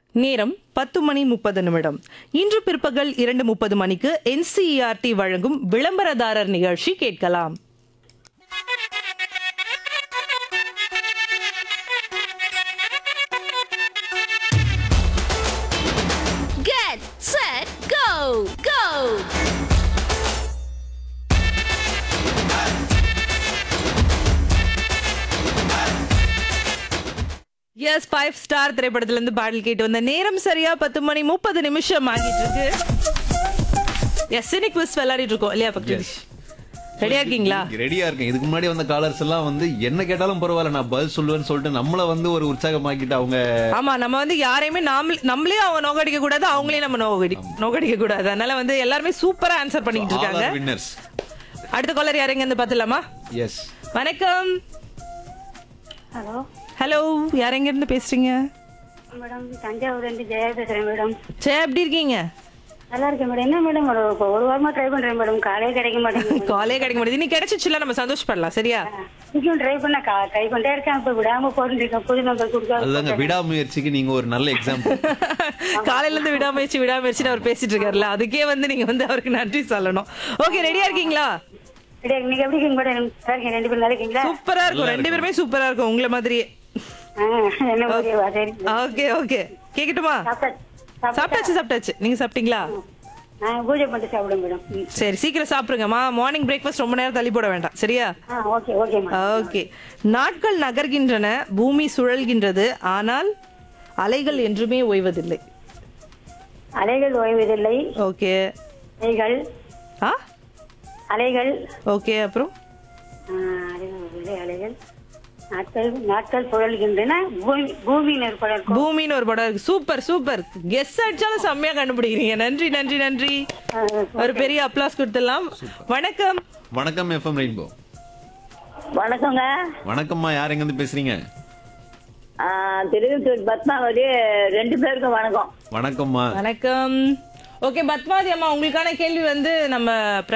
நேரம் பத்து மணி முப்பது நிமிடம் இன்று பிற்பகல் இரண்டு முப்பது மணிக்கு என்சிஇஆர்டி வழங்கும் விளம்பரதாரர் நிகழ்ச்சி கேட்கலாம் Get set go go yes five star திரைப்படத்துல இருந்து பாடல் கேட்டு வந்த நேரம் சரியா பத்து மணி முப்பது நிமிஷம் ஆகிட்டு இருக்கு எஸ் சினிக் குவிஸ் விளையாடிட்டு இருக்கோம் இல்லையா பக்தி ரெடியா இருக்கீங்களா ரெடியா இருக்கேன் இதுக்கு முன்னாடி வந்த காலர்ஸ் எல்லாம் வந்து என்ன கேட்டாலும் பரவாயில்ல நான் பதில் சொல்லுவேன்னு சொல்லிட்டு நம்மள வந்து ஒரு உற்சாகமாக்கிட்டு அவங்க ஆமா நம்ம வந்து யாரையுமே நாம நம்மளே அவங்க நோக்கடிக்க கூடாது அவங்களே நம்ம நோக்கடி நோக்கடிக்க கூடாது அதனால வந்து எல்லாருமே சூப்பரா ஆன்சர் பண்ணிட்டு இருக்காங்க வின்னர்ஸ் அடுத்த காலர் யாருங்க இருந்து பாத்துலாமா எஸ் வணக்கம் ஹலோ ஹலோ யாரெங்க இருந்து பேசுறீங்க மேடம் தஞ்சாவூர்லேருந்து ஜெயா பேசுகிறேன் மேடம் சே எப்படி இருக்கீங்க நல்லா இருக்கேன் மேடம் என்ன மேடம் ஒரு இப்போ ஒரு வாரமாக ட்ரை பண்ணுறேன் மேடம் காலே கிடைக்க மாட்டேங்குது காலே கிடைக்க முடியுது இன்னைக்கு கிடைச்சிச்சுல நம்ம சந்தோஷப்படலாம் சரியா இன்னும் ட்ரை பண்ண கா ட்ரை பண்ணிட்டே இருக்கேன் இப்போ விடாமல் போட்டுருக்கேன் புது நம்பர் கொடுக்காது அதுதாங்க விடாமுயற்சிக்கு நீங்க ஒரு நல்ல எக்ஸாம்பிள் காலையில இருந்து விடாமுயற்சி விடாமுயற்சின்னு அவர் பேசிட்டு இருக்காருல்ல அதுக்கே வந்து நீங்க வந்து அவருக்கு நன்றி சொல்லணும் ஓகே ரெடியா இருக்கீங்களா சரியா நீங்கள் எப்படி இருக்கீங்க மேடம் நல்லா இருக்கேன் ரெண்டு பேரும் நல்லா இருக்கீங்களா சூப்பரா இருக்கும் ரெண்டு பேருமே சூப்பரா இருக்கும் உங்களை மாதிரியே ஆ என்ன ஓகேவா சரி ஓகே ஓகே கேக்கட்டுமா சாப்பிட்டாச்சு சாப்பிட்டாச்சு சாப்பிட்டாச்சு நீங்க சாப்பிட்டீங்களா நான் பூஜை பண்ணிட்டு சாப்பிடுவேன் மேடம் ம். சரி சீக்கிரம் சாப்பிடுங்கம்மா மார்னிங் பிரேக்ஃபாஸ்ட் ரொம்ப நேரம் தள்ளி போட வேண்டாம் சரியா ஆ ஓகே ஓகே மேடம் ஓகே நாட்கள் நகர்கின்றன பூமி சுழல்கின்றது ஆனால் அலைகள் என்றுமே ஓய்வதில்லை அலைகள் ஓய்வதில்லை ஓகே அலைகள் ஆ அலைகள் ஓகே அப்புறம் ஆ, அலைகள் ஓய்வதில்லை அலைகள் நாட்கள் நாட்கள் சுழல்கின்றன பூமி பூமியின் ஏற்பட இருக்கும் பூமின்னு ஒரு படம் இருக்கு சூப்பர் சூப்பர் கெஸ் அடிச்சாலும் செம்மையா கண்டுபிடிக்கிறீங்க நன்றி நன்றி நன்றி ஒரு பெரிய அப்ளாஸ் கொடுத்துடலாம் வணக்கம் வணக்கம் எஃப்எம் ரெயின்போ வணக்கங்க வணக்கம்மா யார் எங்க இருந்து பேசுறீங்க ஆ, திருவித்தூர் பத்மாவதி ரெண்டு பேருக்கும் வணக்கம் வணக்கம்மா வணக்கம் ஓகே பத்மாதி அம்மா உங்களுக்கான கேள்வி வந்து நம்ம